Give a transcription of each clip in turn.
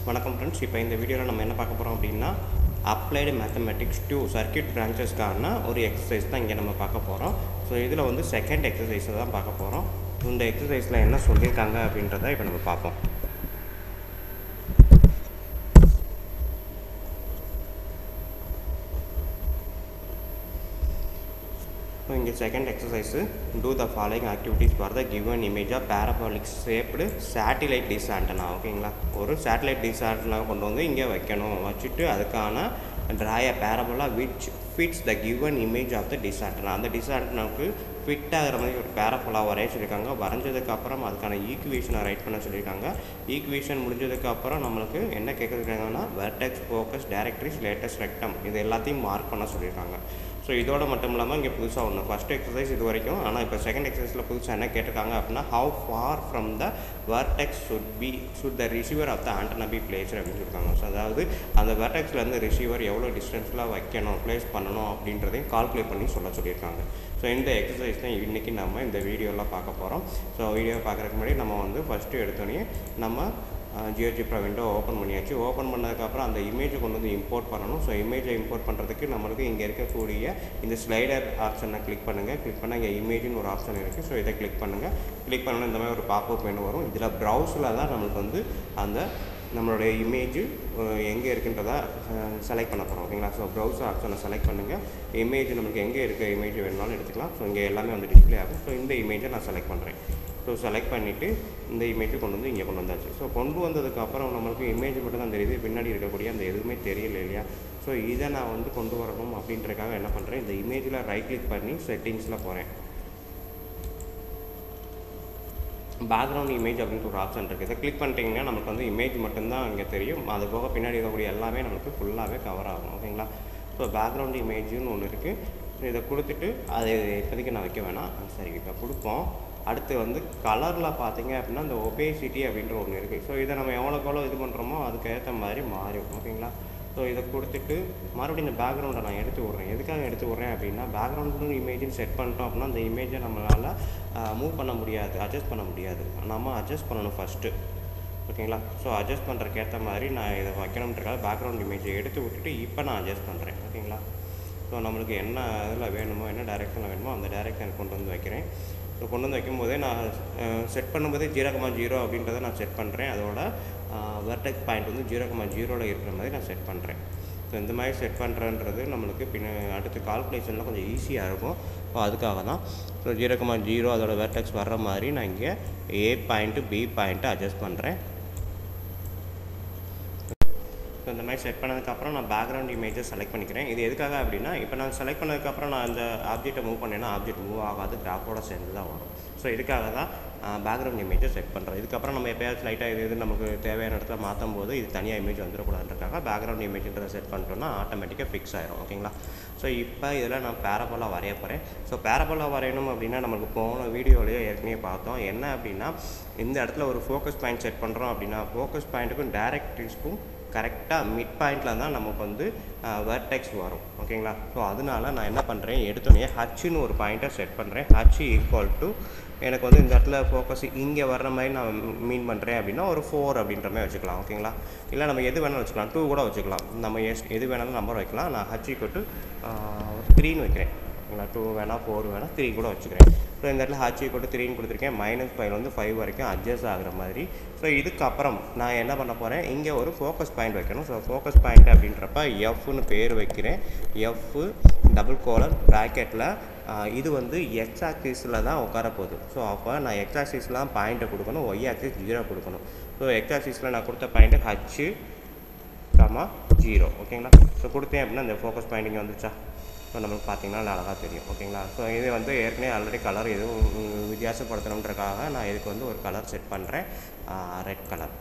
வணக்கம் ஃப்ரெண்ட்ஸ் இப்போ இந்த வீடியோவில் நம்ம என்ன பார்க்க போகிறோம் அப்படின்னா அப்ளைடு மேத்தமெட்டிக்ஸ் டூ சர்க்கியூட் பிரான்ச்சஸ்க்கான ஒரு எக்ஸசைஸ் தான் இங்கே நம்ம பார்க்க போகிறோம் ஸோ இதில் வந்து செகண்ட் எக்ஸசைஸை தான் பார்க்க போகிறோம் இந்த எக்ஸசைஸில் என்ன சொல்லியிருக்காங்க அப்படின்றத இப்போ நம்ம பார்ப்போம் ஸோ இங்கே second exercise to the following activities for the given image of parabolic shaped satellite dish antenna ஓகேங்களா ஒரு சேட்டிலைட் டிஸ் ஆண்டனா கொண்டு வந்து இங்கே வைக்கணும் வச்சுட்டு அதுக்கான draw parabola which fits the given image of the dish antenna அந்த டிஸ் ஆண்டனாவுக்கு ஃபிட் ஆகிற மாதிரி ஒரு பேரபோலா வரைய சொல்லியிருக்காங்க வரைஞ்சதுக்கப்புறம் அதுக்கான ஈக்குவேஷனை ரைட் பண்ண சொல்லியிருக்காங்க ஈக்குவேஷன் முடிஞ்சதுக்கப்புறம் நம்மளுக்கு என்ன கேட்குறாங்கன்னா vertex focus directrix latus rectum இது எல்லாத்தையும் மார்க் பண்ண சொல்லியிருக்காங்க ஸோ இதோட மட்டும் இல்லாமல் இங்கே புதுசாக ஒன்று ஃபஸ்ட் எக்ஸசைஸ் இது வரைக்கும் ஆனால் இப்போ செகண்ட் எக்ஸசைஸில் புதுசாக என்ன கேட்டிருக்காங்க அப்படின்னா how far from the vertex should be should the receiver of the antenna be place அப்படின்னு சொல்லியிருக்காங்க ஸோ அதாவது அந்த வெர்டெக்ஸ்லேருந்து ரிசீவர் எவ்வளோ டிஸ்டன்ஸில் வைக்கணும் ப்ளேஸ் பண்ணணும் அப்படின்றதையும் கால்குலேட் பண்ணி சொல்ல சொல்லியிருக்காங்க ஸோ இந்த எக்ஸசைஸ் தான் இன்றைக்கி நம்ம இந்த வீடியோவில் பார்க்க போகிறோம் ஸோ வீடியோ பார்க்குறதுக்கு முன்னாடி நம்ம வந்து ஃபஸ்ட்டு எடுத்தோடனே நம்ம ஜியோஜிப்ரா விண்டோ ஓப்பன் பண்ணியாச்சு ஓப்பன் பண்ணதுக்கப்புறம் அந்த இமேஜை கொண்டு வந்து இம்போர்ட் பண்ணணும் ஸோ இமேஜை இம்போர்ட் பண்ணுறதுக்கு நம்மளுக்கு இங்கே இருக்கக்கூடிய இந்த ஸ்லைடர் ஆப்ஷனை கிளிக் பண்ணுங்கள் கிளிக் பண்ணால் இங்கே இமேஜ்னு ஒரு ஆப்ஷன் இருக்குது ஸோ இதை கிளிக் பண்ணுங்கள் கிளிக் பண்ணணும் இந்த மாதிரி ஒரு பாப்அப் மெனு வரும் இதில் ப்ரௌஸில் தான் நம்மளுக்கு வந்து அந்த நம்மளுடைய இமேஜ் எங்கே இருக்குன்றதை செலக்ட் பண்ண போகிறோம் ஓகேங்களா ஸோ ப்ரௌசர் ஆப்ஷனை செலக்ட் பண்ணுங்கள் இமேஜ் நம்மளுக்கு எங்கே இருக்க இமேஜ் வேணுனாலும் எடுத்துக்கலாம் ஸோ இங்கே எல்லாமே வந்து டிஸ்பிளே ஆகும் ஸோ இந்த இமேஜை நான் செலக்ட் பண்ணுறேன் ஸோ செலக்ட் பண்ணிவிட்டு இந்த இமேஜை கொண்டு வந்து இங்கே கொண்டு வந்தாச்சு ஸோ கொண்டு வந்ததுக்கப்புறம் நம்மளுக்கு இமேஜ் மட்டும் தான் தெரியுது பின்னாடி இருக்கக்கூடிய அந்த எதுவுமே தெரியல இல்லையா ஸோ இதை நான் வந்து கொண்டு வரணும் அப்படின்றக்காக என்ன பண்ணுறேன் இந்த இமேஜில் ரைட் கிளிக் பண்ணி செட்டிங்ஸில் போகிறேன் பேக்ரவுண்ட் இமேஜ் அப்படின்ற ஒரு ஆப்ஷன் இருக்குது இதை கிளிக் பண்ணிட்டீங்கன்னா நமக்கு வந்து இமேஜ் மட்டும்தான் இங்கே தெரியும் அது போக பின்னாடி இருக்கக்கூடிய எல்லாமே நமக்கு ஃபுல்லாகவே கவர் ஆகும் ஓகேங்களா ஸோ பேக்ரவுண்ட் இமேஜ்னு ஒன்று இருக்குது இதை கொடுத்துட்டு அது இப்போதைக்கு நான் வைக்க வேணாம் சரி இப்போ கொடுப்போம் அடுத்து வந்து கலரில் பார்த்தீங்க அப்படின்னா இந்த ஒபேசிட்டி அப்படின்ற ஒன்று இருக்குது ஸோ இதை நம்ம எவ்வளோக்கு எவ்வளோ இது பண்ணுறோமோ அதுக்கு ஏற்ற மாதிரி மாறும் ஓகேங்களா ஸோ இதை கொடுத்துட்டு மறுபடியும் இந்த பேக்ரவுண்டை நான் எடுத்து விட்றேன் எதுக்காக எடுத்து விட்றேன் அப்படின்னா பேக்ரவுண்டு இமேஜ்னு செட் பண்ணிட்டோம் அப்படின்னா அந்த இமேஜை நம்மளால் மூவ் பண்ண முடியாது அட்ஜஸ்ட் பண்ண முடியாது நம்ம அட்ஜஸ்ட் பண்ணணும் ஃபஸ்ட்டு ஓகேங்களா ஸோ அட்ஜஸ்ட் பண்ணுறதுக்கு ஏற்ற மாதிரி நான் இதை வைக்கணுன்றக்காக பேக்ரவுண்ட் இமேஜை எடுத்து விட்டுட்டு இப்போ நான் அட்ஜஸ்ட் பண்ணுறேன் ஓகேங்களா ஸோ நம்மளுக்கு என்ன இதில் வேணுமோ என்ன டேரெக்ஷனில் வேணுமோ அந்த டேரெக்ஷன் கொண்டு வந்து வைக்கிறேன் ஸோ கொண்டு வந்து வைக்கும்போதே நான் செட் பண்ணும்போதே ஜீரோ கமா ஜீரோ அப்படின்றத நான் செட் பண்ணுறேன் அதோட வெர்டெக்ஸ் பாயிண்ட் வந்து ஜீரோ கமா ஜீரோவில் இருக்கிற மாதிரி நான் செட் பண்ணுறேன் ஸோ இந்த மாதிரி செட் பண்ணுறன்றது நம்மளுக்கு பின்ன அடுத்து கால்குலேஷனில் கொஞ்சம் ஈஸியாக இருக்கும் ஸோ அதுக்காக தான் ஸோ ஜீரோ கமா ஜீரோ அதோட வெர்டெக்ஸ் வர்ற மாதிரி நான் இங்கே A point B point adjust பண்ணுறேன் ஸோ இந்த மாதிரி செட் பண்ணதுக்கப்புறம் நான் பேக்ரவுண்ட் இமேஜை செலக்ட் பண்ணிக்கிறேன் இது எதுக்காக அப்படின்னா இப்போ நான் செலக்ட் பண்ணதுக்கப்புறம் நான் அந்த ஆப்ஜெக்ட்டை மூவ் பண்ணேன்னா ஆப்ஜெக்ட் மூவ் ஆகாது கிராஃபோட சேர்ந்து தான் வரும் ஸோ இதுக்காக தான் பேக்ரவுண்ட் இமேஜை செட் பண்ணுறோம் இதுக்கப்புறம் நம்ம எப்போயாச்சும் லைட்டாக இது இது நமக்கு தேவையான இடத்துல மாற்றும் போது இது தனியாக இமேஜ் வந்துடக்கூடாதுன்றக்காக பேக்ரவுண்ட் இமேஜ்ன்றதை செட் பண்ணிட்டோம்னா ஆட்டோமேட்டிக்காக ஃபிக்ஸ் ஆயிரும் ஓகேங்களா ஸோ இப்போ இதில் நான் பேரபோலா வரைய போகிறேன் ஸோ பேரபோலா வரையணும் அப்படின்னா நமக்கு போன வீடியோலேயே ஏற்கனவே பார்த்தோம் என்ன அப்படின்னா இந்த இடத்துல ஒரு ஃபோக்கஸ் பாயிண்ட் செட் பண்ணுறோம் அப்படின்னா ஃபோக்கஸ் பாயிண்ட்டுக்கும் டேரக்ட்ரிஸ்க்கும் கரெக்டாக மிட் பாயிண்டில் தான் நமக்கு வந்து வெர்டெக்ஸ் வரும் ஓகேங்களா ஸோ அதனால நான் என்ன பண்ணுறேன் எடுத்தோடனே ஹச்சுன்னு ஒரு பாயிண்ட்டை செட் பண்ணுறேன் ஹச் ஈக்குவல் டு எனக்கு வந்து இந்த இடத்துல ஃபோக்கஸ் இங்கே வர்ற மாதிரி நான் மீன் பண்ணுறேன் அப்படின்னா ஒரு ஃபோர் அப்படின்ற மாதிரி வச்சுக்கலாம் ஓகேங்களா இல்லை நம்ம எது வேணாலும் வச்சுக்கலாம் டூ கூட வச்சுக்கலாம் நம்ம எஸ் எது வேணாலும் நம்பர் வைக்கலாம் நான் ஹச் ஈக்குவல் டு த்ரீன்னு வைக்கிறேன் ஓகேங்களா டூ வேணால் ஃபோர் வேணால் த்ரீ கூட வச்சுக்கிறேன் ஸோ இந்த இடத்துல ஹச் ஈக்குவல் டு த்ரீன்னு கொடுத்துருக்கேன் மைனஸ் ஃபைவ் வந்து ஃபைவ் வரைக்கும் அட்ஜஸ்ட் ஆகிற மாதிரி ஸோ இதுக்கப்புறம் நான் என்ன பண்ண போகிறேன் இங்கே ஒரு ஃபோக்கஸ் பாயிண்ட் வைக்கணும் ஸோ ஃபோக்கஸ் பாயிண்ட் அப்படின்றப்ப எஃப்னு பேர் வைக்கிறேன் எஃப் டபுள் கோலர் ப்ராக்கெட்டில் இது வந்து எக்ஸ் ஆக்சிஸில் தான் உட்கார போகுது ஸோ அப்போ நான் எக்ஸ் ஆக்சிஸ்லாம் பாயிண்ட்டை கொடுக்கணும் ஒய் ஆக்சிஸ் ஜீரோ கொடுக்கணும் ஸோ எக்ஸ் ஆக்சிஸில் நான் கொடுத்த பாயிண்ட்டு ஹச்சு கமா ஜீரோ ஓகேங்களா ஸோ கொடுத்தேன் அப்படின்னா இந்த ஃபோக்கஸ் பாயிண்ட் இங்கே வந்துச்சா ஸோ நம்மளுக்கு பார்த்தீங்கன்னா அழகாக தெரியும் ஓகேங்களா ஸோ இது வந்து ஏற்கனவே ஆல்ரெடி கலர் எதுவும் வித்தியாசப்படுத்தணுன்றக்காக நான் இதுக்கு வந்து ஒரு கலர் செட் பண்ணுறேன் ரெட் கலர்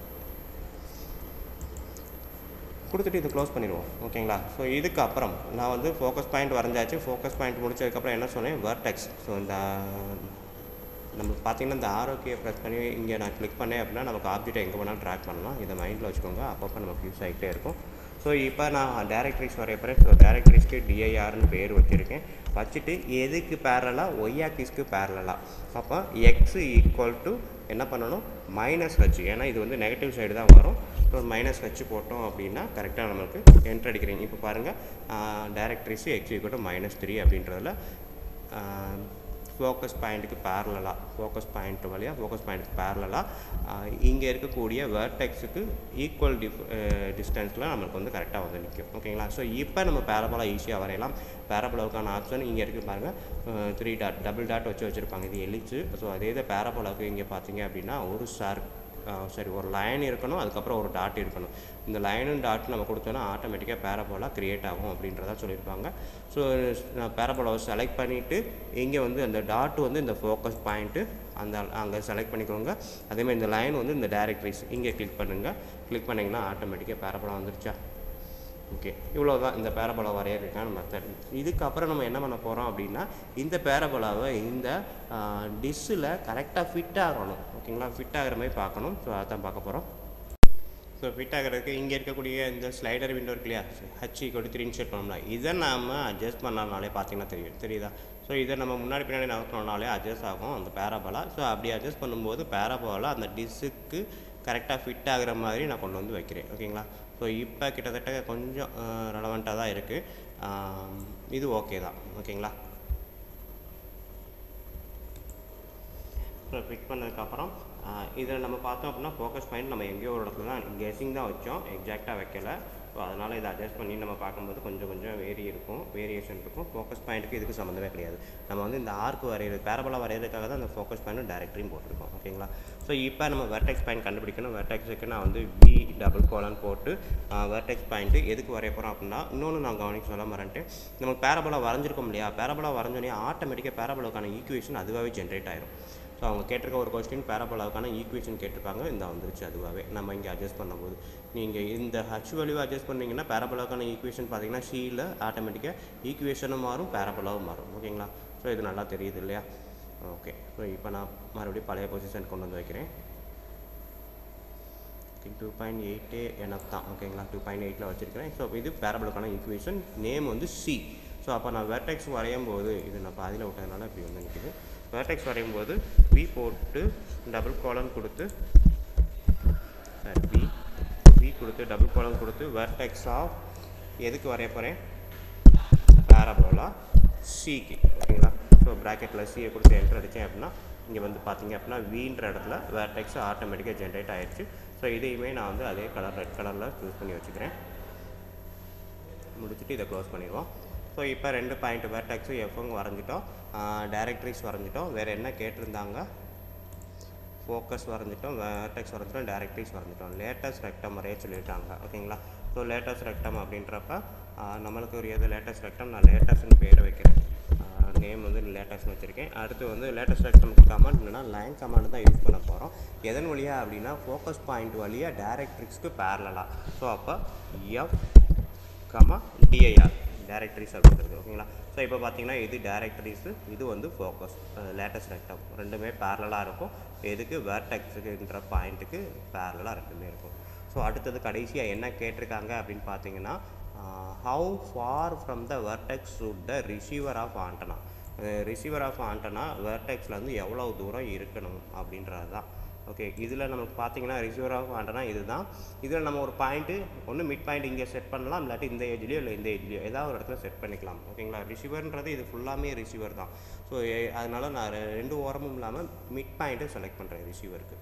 கொடுத்துட்டு இது க்ளோஸ் பண்ணிடுவோம் ஓகேங்களா ஸோ இதுக்கப்புறம் நான் வந்து ஃபோக்கஸ் பாயிண்ட் வரைஞ்சாச்சு ஃபோக்கஸ் பாயிண்ட் முடிச்சதுக்கப்புறம் என்ன சொன்னேன் வெர்டெக்ஸ் ஸோ இந்த நம்மளுக்கு பார்த்தீங்கன்னா இந்த ஆரோக்கிய ப்ரெஸ் பண்ணி இங்கே நான் கிளிக் பண்ணேன் அப்படின்னா நமக்கு ஆப்ஜெக்ட் எங்கே வேணாலும் ட்ராக் பண்ணலாம் இதை மைண்டில் வச்சுக்கோங்க அப்பப்போ நமக்கு யூஸ் ஆகிட்டே இருக்கும் ஸோ இப்போ நான் டேரக்டரிஸ் வரைய போகிறேன் ஸோ டேரக்டரிஸ்க்கு டிஐஆர்னு பேர் வச்சுருக்கேன் வச்சுட்டு எதுக்கு பேரலாக ஒய் ஆக்சிஸ்க்கு பேரலாக அப்போ எக்ஸ் ஈக்குவல் டு என்ன பண்ணணும் மைனஸ் ஹச் ஏன்னா இது வந்து நெகட்டிவ் சைடு தான் வரும் ஒரு மைனஸ் வச்சு போட்டோம் அப்படின்னா கரெக்டாக நம்மளுக்கு என்ட்ரு அடிக்கிறீங்க இப்போ பாருங்கள் டேரக்டரிஸ் எக்ஸிக்யூட்டிவ் மைனஸ் த்ரீ அப்படின்றதுல ஃபோக்கஸ் பாயிண்ட்டுக்கு பேரலாக ஃபோக்கஸ் பாயிண்ட் வழியாக ஃபோக்கஸ் பாயிண்ட்டுக்கு பேரலாக இங்கே இருக்கக்கூடிய வேர்டெக்ஸுக்கு ஈக்குவல் டிஃப் டிஸ்டன்ஸில் நம்மளுக்கு வந்து கரெக்டாக வந்து நிற்கும் ஓகேங்களா ஸோ இப்போ நம்ம பேரபோலா ஈஸியாக வரையலாம் பேரபோலாவுக்கான ஆப்ஷன் இங்கே இருக்குது பாருங்கள் த்ரீ டாட் டபுள் டாட் வச்சு வச்சுருப்பாங்க இது எலிச்சு ஸோ அதே இது பேரபோலாவுக்கு இங்கே பார்த்தீங்க அப்படின்னா ஒரு சார் சரி ஒரு லைன் இருக்கணும் அதுக்கப்புறம் ஒரு டாட் இருக்கணும் இந்த லைனும் டாட் நம்ம கொடுத்தோன்னா ஆட்டோமேட்டிக்காக பேரபோலா க்ரியேட் ஆகும் அப்படின்றத சொல்லியிருப்பாங்க ஸோ நான் பேரபோலாவை செலக்ட் பண்ணிவிட்டு இங்கே வந்து அந்த டாட் வந்து இந்த ஃபோக்கஸ் பாயிண்ட்டு அந்த அங்கே செலக்ட் பண்ணிக்கோங்க அதேமாதிரி இந்த லைன் வந்து இந்த டேரக்ட்ரிஸ் இங்கே கிளிக் பண்ணுங்கள் கிளிக் பண்ணிங்கன்னா ஆட்டோமேட்டிக்காக பேரபோலா வந்துருச்சா ஓகே இவ்வளோ தான் இந்த பேரபோலா வரையறதுக்கான மெத்தட் இதுக்கப்புறம் நம்ம என்ன பண்ண போகிறோம் அப்படின்னா இந்த பேரபோலாவை இந்த டிஷ்ஷில் கரெக்டாக ஃபிட் ஆகணும் ஓகேங்களா ஃபிட் ஆகிற மாதிரி பார்க்கணும் ஸோ அதான் பார்க்க போகிறோம் ஸோ ஃபிட் ஆகிறதுக்கு இங்கே இருக்கக்கூடிய இந்த ஸ்லைடர் விண்டோ இருக்கு இல்லையா ஹச்சி கொடுத்து இன்செர்ட் பண்ணோம்னா இதை நாம் அட்ஜஸ்ட் பண்ணனாலே பார்த்தீங்கன்னா தெரியும் தெரியுதா ஸோ இதை நம்ம முன்னாடி பின்னாடி நகர்த்தினோம்னாலே அட்ஜஸ்ட் ஆகும் அந்த பேராபோலா ஸோ அப்படி அட்ஜஸ்ட் பண்ணும்போது பேராபோலா அந்த டிஷ்ஷுக்கு கரெக்டாக ஃபிட் ஆகிற மாதிரி நான் கொண்டு வந்து வைக்கிறேன் ஓகேங்களா ஸோ இப்போ கிட்டத்தட்ட கொஞ்சம் ரெலவெண்ட்டாக தான் இருக்குது இது ஓகே தான் ஓகேங்களா ஸோ ஃபிட் பண்ணதுக்கப்புறம் இதில் நம்ம பார்த்தோம் அப்படின்னா ஃபோக்கஸ் பாயிண்ட் நம்ம எங்கேயோ ஒரு இடத்துல தான் கெஸிங் தான் வச்சோம் எக்ஸாக்டாக வைக்கல ஸோ அதனால் இதை அட்ஜஸ்ட் பண்ணி நம்ம பார்க்கும்போது கொஞ்சம் கொஞ்சம் வேரி இருக்கும் வேரியேஷன் இருக்கும் ஃபோக்கஸ் பாயிண்ட்டுக்கு இதுக்கு சம்மந்தமே கிடையாது நம்ம வந்து இந்த ஆர்க்கு வரைகிறது பேரபலா வரைகிறதுக்காக தான் அந்த ஃபோக்கஸ் பாயிண்ட்டும் டேரக்டரியும் போட்டிருக்கோம் ஓகேங்களா ஸோ இப்போ நம்ம வெர்டெக்ஸ் பாயிண்ட் கண்டுபிடிக்கணும் வெர்டெக்ஸுக்கு நான் வந்து வி டபுள் கோலன் போட்டு வெர்டெக்ஸ் பாயிண்ட்டு எதுக்கு வரைய போகிறோம் அப்படின்னா இன்னொன்று நான் கவனிக்க சொல்ல மறந்துட்டு நமக்கு பேரபலா வரைஞ்சிருக்கோம் இல்லையா பேரபலா வரைஞ்சோடனே ஆட்டோமேட்டிக்காக பேரபலாவுக்கான ஈக்குவேஷன் அதுவாகவே ஜென்ரேட் ஆயிரும் ஸோ அவங்க கேட்டிருக்க ஒரு கொஸ்டின் பேரபோலாவுக்கான ஈக்குவேஷன் கேட்டிருப்பாங்க இந்த வந்துருச்சு அதுவாகவே நம்ம இங்கே அட்ஜஸ்ட் பண்ணும்போது நீங்கள் இந்த ஹச் வேல்யூவை அட்ஜஸ்ட் பண்ணிங்கன்னா பேரபோலாவுக்கான ஈக்குவேஷன் பார்த்தீங்கன்னா ஷீயில் ஆட்டோமேட்டிக்காக ஈக்குவேஷனும் மாறும் பேரபோலாவும் மாறும் ஓகேங்களா ஸோ இது நல்லா தெரியுது இல்லையா ஓகே ஸோ இப்போ நான் மறுபடியும் பழைய பொசிஷன் கொண்டு வந்து வைக்கிறேன் டூ பாயிண்ட் எயிட்டே எனக்கு தான் ஓகேங்களா டூ பாயிண்ட் எயிட்டில் வச்சுருக்கிறேன் ஸோ இது பேரபலுக்கான ஈக்குவேஷன் நேம் வந்து சி ஸோ அப்போ நான் வெர்டெக்ஸ் வரையும் போது இது நான் பாதியில் விட்டதுனால இப்படி வந்து நிற்கிது வெர்டெக்ஸ் வரையும் போது வி போட்டு டபுள் காலம் கொடுத்து வி வி கொடுத்து டபுள் காலம் கொடுத்து வெர்டெக்ஸ் ஆஃப் எதுக்கு வரைய போகிறேன் பேரபோலா சிக்கு ஓகேங்களா ஸோ ப்ராக்கெட்டில் சியை கொடுத்து என்ட்ரு அடித்தேன் அப்படின்னா இங்கே வந்து பார்த்தீங்க அப்படின்னா வீன்ற இடத்துல வேர்டெக்ஸ் ஆட்டோமேட்டிக்காக ஜென்ரேட் ஆயிடுச்சு ஸோ இதையுமே நான் வந்து அதே கலர் ரெட் கலரில் சூஸ் பண்ணி வச்சுக்கிறேன் முடிச்சுட்டு இதை க்ளோஸ் பண்ணிடுவோம் ஸோ இப்போ ரெண்டு பாயிண்ட் வேர்டெக்ஸும் எஃப்எம் வரைஞ்சிட்டோம் டேரக்டரிஸ் வரைஞ்சிட்டோம் வேறு என்ன கேட்டிருந்தாங்க ஃபோக்கஸ் வரைஞ்சிட்டோம் வேர்டெக்ஸ் வரைஞ்சிட்டோம் டேரக்டரிஸ் வரைஞ்சிட்டோம் லேட்டஸ்ட் ரெக்டம் வரைய சொல்லிட்டாங்க ஓகேங்களா ஸோ லேட்டஸ்ட் ரெக்டம் அப்படின்றப்ப நம்மளுக்கு ஒரு எது லேட்டஸ்ட் ரெக்டம் நான் லேட்டஸ்ட்னு பேர் வைக்கிறேன் நேம் வந்து லேட்டஸ்ட்னு வச்சுருக்கேன் அடுத்து வந்து லேட்டஸ்ட் ரெக்டம்க்கு கமாண்ட் என்னன்னா லைன் கமாண்ட் தான் யூஸ் பண்ண போகிறோம் எதன் வழியாக அப்படின்னா ஃபோக்கஸ் பாயிண்ட் வழியாக டேரக்ட்ரிக்ஸ்க்கு பேரலாக ஸோ அப்போ எஃப் கமா டிஐஆர் டேரக்டரிஸ் அப்படின்றது ஓகேங்களா ஸோ இப்போ பார்த்தீங்கன்னா இது டேரக்டரிஸு இது வந்து ஃபோக்கஸ் லேட்டஸ்ட் ரெக்டம் ரெண்டுமே பேரலாக இருக்கும் எதுக்கு வேர்டெக்ஸுக்குன்ற பாயிண்ட்டுக்கு பேரலாக ரெண்டுமே இருக்கும் ஸோ அடுத்தது கடைசியாக என்ன கேட்டிருக்காங்க அப்படின்னு பார்த்தீங்கன்னா how far from the vertex should the receiver of antenna receiver of antenna வெர்டெக்ஸ்லேருந்து எவ்வளோ தூரம் இருக்கணும் அப்படின்றது தான் ஓகே இதில் நமக்கு பார்த்தீங்கன்னா ரிசீவர் ஆஃப் ஆண்டனா இதுதான் இதில் நம்ம ஒரு பாயிண்ட்டு ஒன்று மிட் பாயிண்ட் இங்கே செட் பண்ணலாம் இல்லாட்டி இந்த ஏஜ்லேயோ இல்லை இந்த ஏஜ்லேயோ ஏதாவது ஒரு இடத்துல செட் பண்ணிக்கலாம் ஓகேங்களா ரிசீவர்ன்றது இது ஃபுல்லாமே ரிசீவர் தான் ஸோ அதனால் நான் ரெண்டு ஓரமும் இல்லாமல் மிட் பாயிண்ட்டை செலக்ட் பண்ணுறேன் ரிசீவருக்கு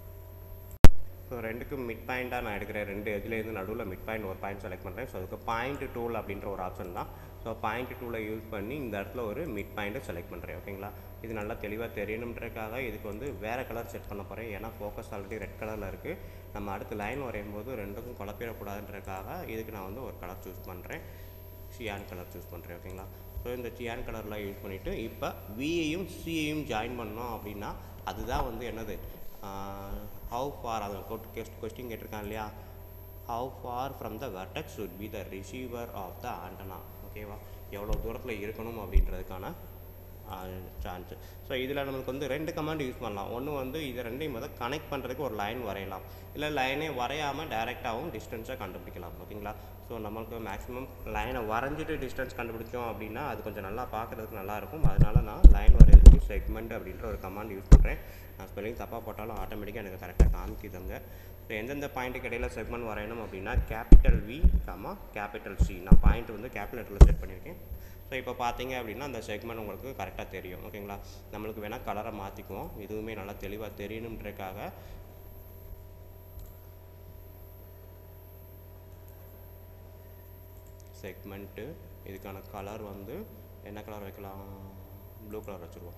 ஸோ ரெண்டுக்கும் மிட் பாயிண்ட்டாக நான் எடுக்கிறேன் ரெண்டு எதுலேருந்து நடுவில் மிட் பாயிண்ட் ஒரு பாயிண்ட் செலக்ட் பண்ணுறேன் ஸோ அதுக்கு பாயிண்ட் டூல் அப்படின்ற ஒரு ஆப்ஷன் தான் ஸோ பாயிண்ட் டூவில் யூஸ் பண்ணி இந்த இடத்துல ஒரு மிட் பாயிண்ட்டை செலக்ட் பண்ணுறேன் ஓகேங்களா இது நல்லா தெளிவாக தெரியணுன்றதுக்காக இதுக்கு வந்து வேறு கலர் செட் பண்ண போகிறேன் ஏன்னா ஃபோக்கஸ் ஆல்ரெடி ரெட் கலரில் இருக்குது நம்ம அடுத்து லைன் வரையும் போது ரெண்டுக்கும் குழப்பிடக்கூடாதுன்றதுக்காக இதுக்கு நான் வந்து ஒரு கலர் சூஸ் பண்ணுறேன் சியான் கலர் சூஸ் பண்ணுறேன் ஓகேங்களா ஸோ இந்த சியான் கலர்லாம் யூஸ் பண்ணிவிட்டு இப்போ வியையும் சியையும் ஜாயின் பண்ணோம் அப்படின்னா அதுதான் வந்து என்னது ஹவு ஃபார் அதை கொஸ்டின் கேட்டிருக்கான் இல்லையா how far from the vertex should be the receiver of the antenna ஓகேவா எவ்வளோ தூரத்தில் இருக்கணும் அப்படின்றதுக்கான சான்ஸ் ஸோ இதில் நம்மளுக்கு வந்து ரெண்டு கமாண்ட் யூஸ் பண்ணலாம் ஒன்று வந்து இதை ரெண்டையும் வந்து கனெக்ட் பண்ணுறதுக்கு ஒரு லைன் வரையலாம் இல்லை லைனே வரையாமல் டேரெக்டாகவும் டிஸ்டன்ஸை கண்டுபிடிக்கலாம் ஓகேங்களா ஸோ நம்மளுக்கு மேக்ஸிமம் லைனை வரைஞ்சிட்டு டிஸ்டன்ஸ் கண்டுபிடிச்சோம் அப்படின்னா அது கொஞ்சம் நல்லா பார்க்குறதுக்கு நல்லாயிருக்கும் அதனால நான் லைன் வரைகிறதுக்கு செக்மெண்ட் அப்படின்ற ஒரு கமாண்ட் யூஸ் பண்ணுறேன் நான் ஸ்பெல்லிங் தப்பாக போட்டாலும் ஆட்டோமேட்டிக்காக எனக்கு கரெக்டாக காமிக்குதுங்க ஸோ எந்தெந்த பாயிண்ட்டுக்கு இடையில செக்மெண்ட் வரையணும் அப்படின்னா capital V comma capital C நான் பாயிண்ட் வந்து கேபிட்டல் லெட்டரில் செட் பண்ணியிருக்கேன் ஸோ இப்போ பார்த்தீங்க அப்படின்னா அந்த செக்மெண்ட் உங்களுக்கு கரெக்டாக தெரியும் ஓகேங்களா நம்மளுக்கு வேணால் கலரை மாற்றிக்குவோம் இதுவுமே நல்லா தெளிவாக தெரியணுன்றதுக்காக செக்மெண்ட்டு இதுக்கான கலர் வந்து என்ன கலர் வைக்கலாம் ப்ளூ கலர் வச்சுருவோம்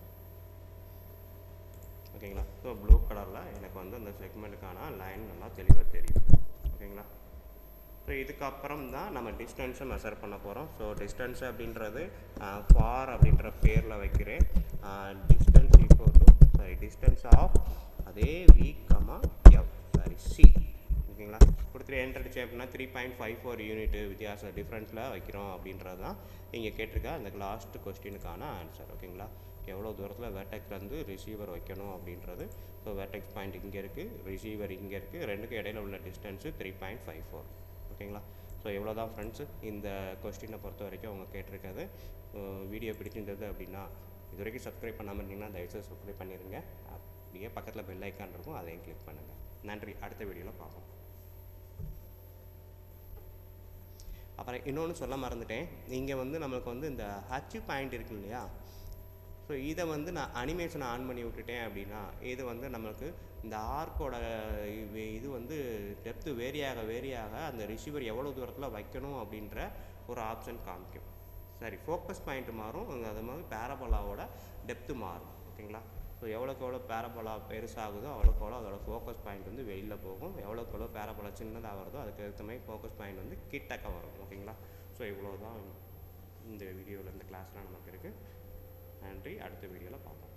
ஓகேங்களா ஸோ ப்ளூ கலரில் எனக்கு வந்து அந்த செக்மெண்ட்டுக்கான லைன் நல்லா தெளிவாக தெரியும் ஓகேங்களா ஸோ இதுக்கப்புறம் தான் நம்ம டிஸ்டன்ஸை மெஷர் பண்ண போகிறோம் ஸோ டிஸ்டன்ஸ் அப்படின்றது ஃபார் அப்படின்ற பேரில் வைக்கிறேன் டிஸ்டன்ஸ் இப்போ சாரி டிஸ்டன்ஸ் ஆஃப் அதே V comma F sorry C ஓகேங்களா கொடுத்துட்டு என்ட்ரு அடிச்சு அப்படின்னா three point five four unit வித்தியாசம் டிஃப்ரென்ஸில் வைக்கிறோம் அப்படின்றது தான் இங்கே கேட்டிருக்க அந்த லாஸ்ட் கொஸ்டினுக்கான ஆன்சர் ஓகேங்களா எவ்வளோ தூரத்தில் வேட்டெக்ஸ்லேருந்து ரிசீவர் வைக்கணும் அப்படின்றது ஸோ வேட்டெக்ஸ் பாயிண்ட் இங்கே இருக்குது ரிசீவர் இங்கே இருக்குது ரெண்டுக்கும் இடையில உள்ள distance three point five four ஓகேங்களா ஸோ எவ்வளோ தான் ஃப்ரெண்ட்ஸு இந்த கொஸ்டினை பொறுத்த வரைக்கும் அவங்க கேட்டிருக்காது வீடியோ பிடிச்சிருந்தது அப்படின்னா இது வரைக்கும் சப்ஸ்கிரைப் பண்ணாமல் இருந்தீங்கன்னா தயவுசெய்து சப்ஸ்கிரைப் பண்ணிடுங்க அப்படியே பக்கத்தில் பெல் ஐக்கான் இருக்கும் அதையும் கிளிக் பண்ணுங்கள் நன்றி அடுத்த வீடியோவில் பார்ப்போம் அப்புறம் இன்னொன்று சொல்ல மறந்துட்டேன் இங்கே வந்து நம்மளுக்கு வந்து இந்த ஹச் பாயிண்ட் இருக்கு இல்லையா ஸோ இதை வந்து நான் அனிமேஷனை ஆன் பண்ணி விட்டுட்டேன் அப்படின்னா இது வந்து நம்மளுக்கு இந்த ஆர்க்கோட இது வந்து டெப்த்து வேரியாக வேரியாக அந்த ரிசீவர் எவ்வளோ தூரத்தில் வைக்கணும் அப்படின்ற ஒரு ஆப்ஷன் காமிக்கும் சரி ஃபோக்கஸ் பாயிண்ட் மாறும் அது மாதிரி பேரபோலாவோட டெப்த்து மாறும் ஓகேங்களா ஸோ எவ்வளோக்கு எவ்வளோ பேரபோலா பெருசாகுதோ அவ்வளோக்கு எவ்வளோ அதோட ஃபோக்கஸ் பாயிண்ட் வந்து வெளியில் போகும் எவ்வளோக்கு எவ்வளோ பேரபோலா சின்னதாக வருதோ அதுக்கு ஏற்ற மாதிரி ஃபோக்கஸ் பாயிண்ட் வந்து கிட்டக்க வரும் ஓகேங்களா ஸோ இவ்வளோ தான் இந்த வீடியோவில் இந்த கிளாஸ்லாம் நமக்கு இருக்குது நன்றி அடுத்த வீடியோவில் பார்ப்போம்